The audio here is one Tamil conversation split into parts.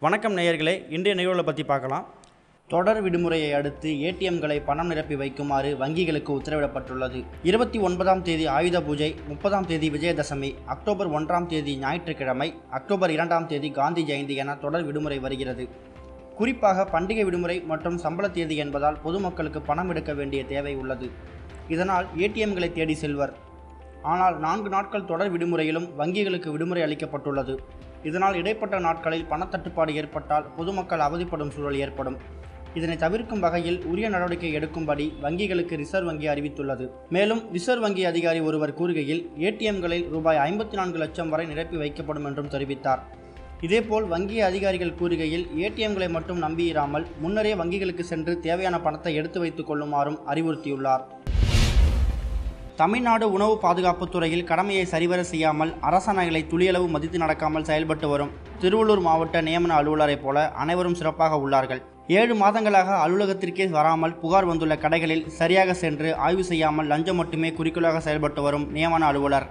வணக்கம் நேயர்களே இன்றைய நிகழ்வுகளை பற்றி பார்க்கலாம் தொடர் விடுமுறையை அடுத்து ஏடிஎம்களை பணம் நிரப்பி வைக்குமாறு வங்கிகளுக்கு உத்தரவிடப்பட்டுள்ளது இருபத்தி ஒன்பதாம் தேதி ஆயுத பூஜை முப்பதாம் தேதி விஜயதசமி அக்டோபர் ஒன்றாம் தேதி ஞாயிற்றுக்கிழமை அக்டோபர் இரண்டாம் தேதி காந்தி ஜெயந்தி என தொடர் விடுமுறை வருகிறது குறிப்பாக பண்டிகை விடுமுறை மற்றும் சம்பள தேதி என்பதால் பொதுமக்களுக்கு பணம் எடுக்க வேண்டிய தேவை உள்ளது இதனால் ஏடிஎம்களை தேடி செல்வர் ஆனால் நான்கு நாட்கள் தொடர் விடுமுறையிலும் வங்கிகளுக்கு விடுமுறை அளிக்கப்பட்டுள்ளது இதனால் இடைப்பட்ட நாட்களில் பணத்தட்டுப்பாடு ஏற்பட்டால் பொதுமக்கள் அவதிப்படும் சூழல் ஏற்படும் இதனை தவிர்க்கும் வகையில் உரிய நடவடிக்கை எடுக்கும்படி வங்கிகளுக்கு ரிசர்வ் வங்கி அறிவித்துள்ளது மேலும் ரிசர்வ் வங்கி அதிகாரி ஒருவர் கூறுகையில் ஏடிஎம்களில் ரூபாய் ஐம்பத்தி நான்கு லட்சம் வரை நிரப்பி வைக்கப்படும் என்றும் தெரிவித்தார் இதேபோல் வங்கி அதிகாரிகள் கூறுகையில் ஏடிஎம்களை மட்டும் நம்பியிராமல் முன்னரே வங்கிகளுக்கு சென்று தேவையான பணத்தை எடுத்து வைத்துக் கொள்ளுமாறும் அறிவுறுத்தியுள்ளார் தமிழ்நாடு உணவு பாதுகாப்புத் துறையில் கடமையை சரிவர செய்யாமல் அரசாணைகளை துளியளவு மதித்து நடக்காமல் செயல்பட்டு வரும் திருவள்ளூர் மாவட்ட நியமன அலுவலரைப் போல அனைவரும் சிறப்பாக உள்ளார்கள் ஏழு மாதங்களாக அலுவலகத்திற்கே வராமல் புகார் வந்துள்ள கடைகளில் சரியாக சென்று ஆய்வு செய்யாமல் லஞ்சம் மட்டுமே குறிக்கோளாக செயல்பட்டு வரும் நியமன அலுவலர்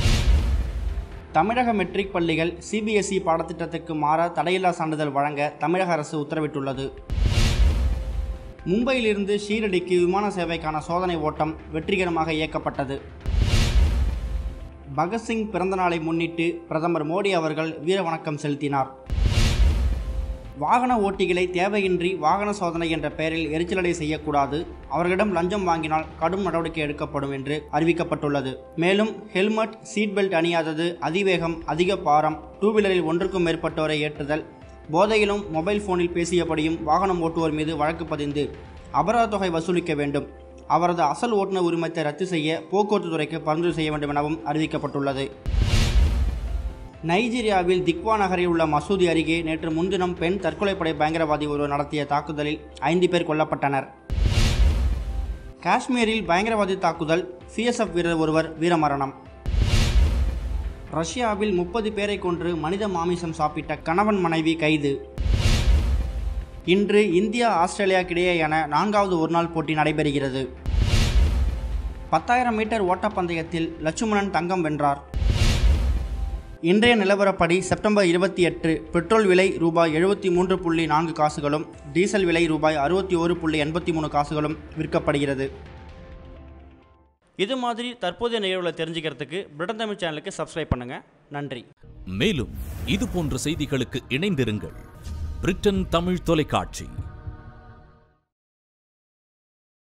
தமிழக மெட்ரிக் பள்ளிகள் சிபிஎஸ்இ பாடத்திட்டத்துக்கு மாற தடையில்லா சான்றிதழ் வழங்க தமிழக அரசு உத்தரவிட்டுள்ளது மும்பையிலிருந்து ஷீரடிக்கு விமான சேவைக்கான சோதனை ஓட்டம் வெற்றிகரமாக இயக்கப்பட்டது பகத்சிங் பிறந்தநாளை முன்னிட்டு பிரதமர் மோடி அவர்கள் வீர வணக்கம் செலுத்தினார் வாகன ஓட்டிகளை தேவையின்றி வாகன சோதனை என்ற பெயரில் எரிச்சலடை செய்யக்கூடாது அவர்களிடம் லஞ்சம் வாங்கினால் கடும் நடவடிக்கை எடுக்கப்படும் என்று அறிவிக்கப்பட்டுள்ளது மேலும் ஹெல்மெட் சீட் பெல்ட் அணியாதது அதிவேகம் அதிக பாரம் டூ வீலரில் ஒன்றுக்கும் மேற்பட்டோரை ஏற்றுதல் போதையிலும் மொபைல் போனில் பேசியபடியும் வாகனம் ஓட்டுவோர் மீது வழக்கு பதிந்து அபராத தொகை வசூலிக்க வேண்டும் அவரது அசல் ஓட்டுநர் உரிமத்தை ரத்து செய்ய போக்குவரத்து துறைக்கு பரிந்துரை செய்ய வேண்டும் எனவும் அறிவிக்கப்பட்டுள்ளது நைஜீரியாவில் திக்வா நகரில் உள்ள மசூதி அருகே நேற்று முன்தினம் பெண் தற்கொலைப்படை பயங்கரவாதி ஒருவர் நடத்திய தாக்குதலில் ஐந்து பேர் கொல்லப்பட்டனர் காஷ்மீரில் பயங்கரவாதி தாக்குதல் சிஎஸ்எஃப் வீரர் ஒருவர் வீரமரணம் ரஷ்யாவில் முப்பது பேரை கொன்று மனித மாமிசம் சாப்பிட்ட கணவன் மனைவி கைது இன்று இந்தியா ஆஸ்திரேலியாக்கிடையேயான நான்காவது ஒருநாள் போட்டி நடைபெறுகிறது பத்தாயிரம் மீட்டர் ஓட்டப்பந்தயத்தில் லட்சுமணன் தங்கம் வென்றார் இன்றைய நிலவரப்படி செப்டம்பர் இருபத்தி எட்டு பெட்ரோல் விலை ரூபாய் எழுபத்தி மூன்று புள்ளி நான்கு காசுகளும் டீசல் விலை ரூபாய் அறுபத்தி ஒரு புள்ளி எண்பத்தி மூணு காசுகளும் விற்கப்படுகிறது இது மாதிரி தற்போதைய நிகழ்வுகளை தெரிஞ்சுக்கிறதுக்கு பிரிட்டன் தமிழ் சேனலுக்கு சப்ஸ்கிரைப் பண்ணுங்கள் நன்றி மேலும் இது போன்ற செய்திகளுக்கு இணைந்திருங்கள் பிரிட்டன் தமிழ் தொலைக்காட்சி